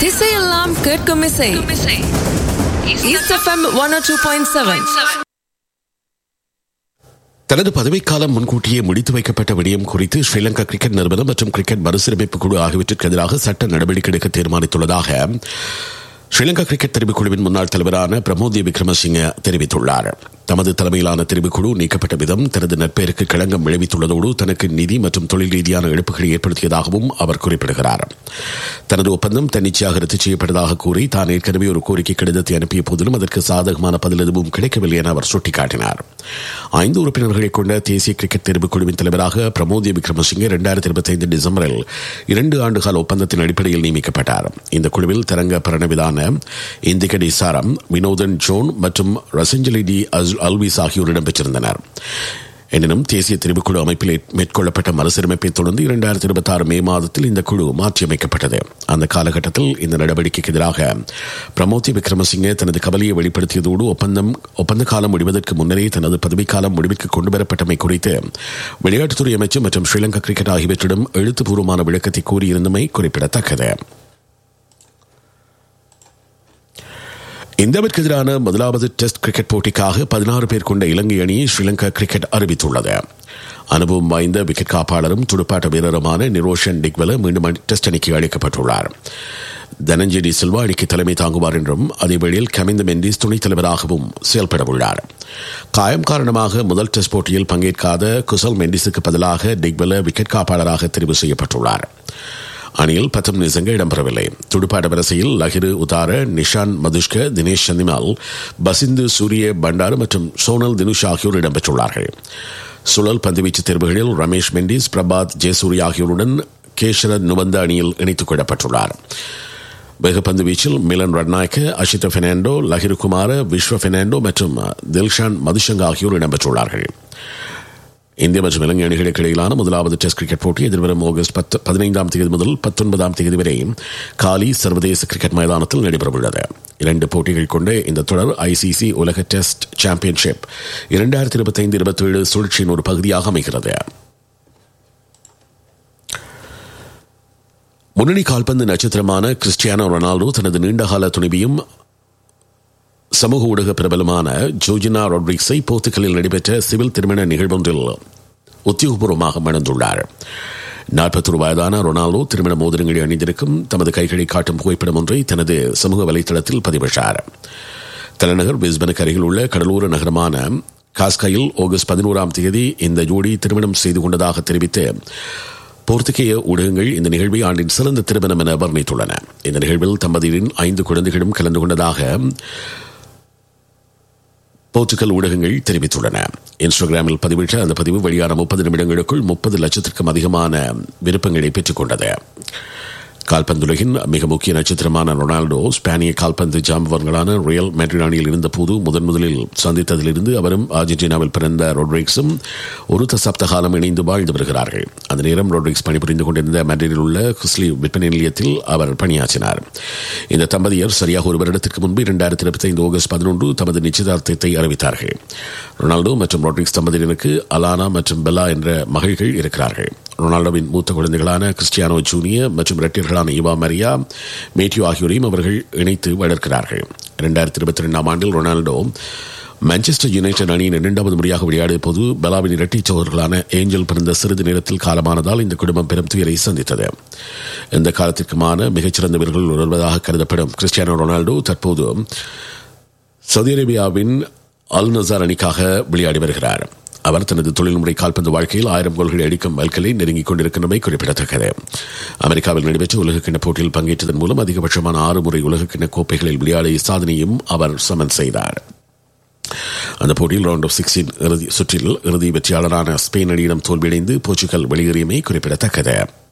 திசையெல்லாம் கேட்கும் இசை East FM one two point seven தனது பதவிக்காலம் முன்கூட்டியே முடித்து வைக்கப்பட்ட விடயம் குறித்து ஸ்ரீலங்கா கிரிக்கெட் நிறுவனம் மற்றும் கிரிக்கெட் மறுசீரமைப்பு குழு ஆகியவற்றிற்கு எதிராக சட்ட நடவடிக்கை எடுக்க தீர்மானித்துள்ளதாக ஸ்ரீலங்கா கிரிக்கெட் தெரிவுக்குழுவின் முன்னாள் தலைவரான பிரமோத் விக்ரமசிங்க தெரிவித்துள்ளார் தமது தலைமையிலான தெரிவுக்குழு நீக்கப்பட்ட விதம் தனது நட்பெயருக்கு களங்கம் விளைவித்துள்ளதோடு தனக்கு நிதி மற்றும் தொழில் ரீதியான இழப்புகளை ஏற்படுத்தியதாகவும் அவர் குறிப்பிடுகிறார் தனது ஒப்பந்தம் தன்னிச்சையாக ரத்து செய்யப்பட்டதாக கூறி தான் ஏற்கனவே ஒரு கோரிக்கை கடிதத்தை அனுப்பிய போதிலும் அதற்கு சாதகமான பதில் எதுவும் கிடைக்கவில்லை என அவர் சுட்டிக்காட்டினார் ஐந்து உறுப்பினர்களை கொண்ட தேசிய கிரிக்கெட் தெரிவுக்குழுவின் தலைவராக பிரமோத் விக்ரமசிங்கே இரண்டாயிரத்தி இருபத்தி ஐந்து டிசம்பரில் இரண்டு ஆண்டுகால ஒப்பந்தத்தின் அடிப்படையில் நியமிக்கப்பட்டார் இந்த குழுவில் தரங்க பரணவிதான இந்திகடி சாரம் வினோதன் ஜோன் மற்றும் ரசஞ்சலி டி அல்விஸ் ஆகியோர் இடம்பெற்றிருந்தனர் எனினும் தேசிய தெரிவுக்குழு அமைப்பில் மேற்கொள்ளப்பட்ட மறுசீரமைப்பை தொடர்ந்து இரண்டாயிரத்தி இருபத்தி ஆறு மே மாதத்தில் இந்த குழு மாற்றியமைக்கப்பட்டது அந்த காலகட்டத்தில் இந்த நடவடிக்கைக்கு எதிராக பிரமோதி விக்ரமசிங்கே தனது கவலையை வெளிப்படுத்தியதோடு ஒப்பந்தம் ஒப்பந்த காலம் முடிவதற்கு முன்னரே தனது பதவிக்காலம் முடிவுக்கு கொண்டுவரப்பட்டமை குறித்து விளையாட்டுத்துறை அமைச்சர் மற்றும் ஸ்ரீலங்கா கிரிக்கெட் ஆகியவற்றிடம் எழுத்துப்பூர்வமான விளக்கத்தை கூறியிருந்தமை குறிப்பிடத்தக்கது இந்தியாவிற்கு எதிரான முதலாவது டெஸ்ட் கிரிக்கெட் போட்டிக்காக பதினாறு பேர் கொண்ட இலங்கை அணியை ஸ்ரீலங்கா கிரிக்கெட் அறிவித்துள்ளது அனுபவம் வாய்ந்த விக்கெட் காப்பாளரும் துடுப்பாட்ட வீரருமான நிரோஷன் டிக்வெல மீண்டும் டெஸ்ட் அணிக்கு அழைக்கப்பட்டுள்ளார் தனஞ்சயடி சில்வா அணிக்கு தலைமை தாங்குவார் என்றும் அதேவேளையில் கமிந்த மெண்டிஸ் துணைத் தலைவராகவும் செயல்பட உள்ளார் காயம் காரணமாக முதல் டெஸ்ட் போட்டியில் பங்கேற்காத குசல் மெண்டிஸுக்கு பதிலாக டிக்வெல விக்கெட் காப்பாளராக தெரிவு செய்யப்பட்டுள்ளார் அணியில் பத்தம் நிசங்க இடம்பெறவில்லை துடுப்பாட்ட வரிசையில் லஹிரு உதார நிஷான் மதுஷ்க தினேஷ் சந்திமால் பசிந்து சூரிய பண்டார் மற்றும் சோனல் தினுஷ் ஆகியோர் இடம்பெற்றுள்ளார்கள் சுழல் பந்துவீச்சு தேர்வுகளில் ரமேஷ் மெண்டிஸ் பிரபாத் ஜெயசூரி ஆகியோருடன் கேஷர நுபந்த அணியில் இணைத்துக் கொள்ளப்பட்டுள்ளார் வேகப்பந்து வீச்சில் மிலன் ரட்நாயக்க அஷித பெர்னாண்டோ லஹிரு குமார விஸ்வ பெர்னாண்டோ மற்றும் தில்ஷான் மதுஷங்க ஆகியோர் இடம்பெற்றுள்ளார்கள் இந்திய மற்றும் இலங்கை அணிகளுக்கு இடையிலான முதலாவது டெஸ்ட் கிரிக்கெட் போட்டி எதிர்வரும் ஆகஸ்ட் பத்து பதினைந்தாம் தேதி முதல் பத்தொன்பதாம் தேதி வரை காலி சர்வதேச கிரிக்கெட் மைதானத்தில் நடைபெறவுள்ளது இரண்டு போட்டிகள் கொண்ட இந்த தொடர் ஐசிசி உலக டெஸ்ட் சாம்பியன்ஷிப் இரண்டாயிரத்தி இருபத்தி ஐந்து இருபத்தி ஏழு சுழற்சியின் ஒரு பகுதியாக அமைகிறது முன்னணி கால்பந்து நட்சத்திரமான கிறிஸ்டியானோ ரொனால்டோ தனது நீண்டகால துணிவியும் சமூக ஊடக பிரபலமான ஜோஜினா ரொட்ரிக்ஸை போர்த்துகலில் நடைபெற்ற சிவில் திருமண நிகழ்வொன்றில் உத்தியோகபூர்வமாக மணந்துள்ளார் நாற்பத்தொரு வயதான ரொனால்டோ திருமண மோதிரங்களை அணிந்திருக்கும் தமது கைகளை காட்டும் புகைப்படம் ஒன்றை தனது சமூக வலைதளத்தில் பதிவிட்டார் தலைநகர் பிஸ்பனுக்கு அருகில் உள்ள கடலோர நகரமான காஸ்கையில் ஆகஸ்ட் பதினோராம் தேதி இந்த ஜோடி திருமணம் செய்து கொண்டதாக தெரிவித்து போர்த்துகேய ஊடகங்கள் இந்த நிகழ்வை ஆண்டின் சிறந்த திருமணம் என வர்ணித்துள்ளன இந்த நிகழ்வில் தம்பதியரின் ஐந்து குழந்தைகளும் கலந்து கொண்டதாக போர்ச்சுகல் ஊடகங்கள் தெரிவித்துள்ளன இன்ஸ்டாகிராமில் பதிவிட்ட அந்த பதிவு வெளியான முப்பது நிமிடங்களுக்குள் முப்பது லட்சத்திற்கும் அதிகமான விருப்பங்களை பெற்றுக் கொண்டது கால்பந்துலகின் மிக முக்கிய நட்சத்திரமான ரொனால்டோ ஸ்பானிய கால்பந்து ஜாம்பவன்களான ரியல் மெட்ரிட் அணியில் இருந்தபோது முதன் முதலில் சந்தித்ததிலிருந்து அவரும் அர்ஜென்டினாவில் பிறந்த ரொட்ரிக்ஸும் ஒரு தசாப்த காலம் இணைந்து வாழ்ந்து வருகிறார்கள் அந்த நேரம் ரொட்ரிக்ஸ் பணிபுரிந்து கொண்டிருந்த மெட்ரிடில் உள்ள குஸ்லி விற்பனை நிலையத்தில் அவர் பணியாற்றினார் இந்த தம்பதியர் சரியாக ஒரு வருடத்திற்கு முன்பு இரண்டாயிரத்தி இருபத்தி ஐந்து ஆகஸ்ட் பதினொன்று தமது நிச்சயதார்த்தத்தை அறிவித்தார்கள் ரொனால்டோ மற்றும் ரொட்ரிக்ஸ் தம்பதியினருக்கு அலானா மற்றும் பெல்லா என்ற மகள்கள் இருக்கிறார்கள் ரொனால்டோவின் மூத்த குழந்தைகளான கிறிஸ்டியானோ ஜூனியர் மற்றும் இரட்டியர்களான இவா மரியா மேத்யூ ஆகியோரையும் அவர்கள் இணைத்து வளர்க்கிறார்கள் இரண்டாயிரத்தி இருபத்தி ரெண்டாம் ஆண்டில் ரொனால்டோ மான்செஸ்டர் யுனைடெட் அணியின் இரண்டாவது முறையாக விளையாடிய போது பெலாவின் இரட்டை சோதர்களான ஏஞ்சல் பிறந்த சிறிது நேரத்தில் காலமானதால் இந்த குடும்பம் பெரும் துயரை சந்தித்தது இந்த காலத்திற்குமான மிகச்சிறந்த வீரர்கள் வருவதாக கருதப்படும் கிறிஸ்டியானோ ரொனால்டோ தற்போது சவுதி அரேபியாவின் அல் நசார் அணிக்காக விளையாடி வருகிறார் அவர் தனது தொழில்முறை கால்பந்து வாழ்க்கையில் ஆயிரம் கோல்களை அடிக்கும் மைல்கலை நெருங்கிக் கொண்டிருக்கின்றமை குறிப்பிடத்தக்கது அமெரிக்காவில் நடைபெற்ற உலகக்கிண்ண போட்டியில் பங்கேற்றதன் மூலம் அதிகபட்சமான ஆறு முறை உலகக்கிண்ண கோப்பைகளில் விளையாடிய சாதனையும் அவர் சமன் செய்தார் அந்த போட்டியில் ரவுண்ட் ஆஃப் சிக்ஸ்டீன் இறுதி சுற்றில் இறுதி வெற்றியாளரான ஸ்பெயின் அணியிடம் தோல்வியடைந்து போர்ச்சுகல் வெளியேறியமை குறிப்பிடத்தக்கது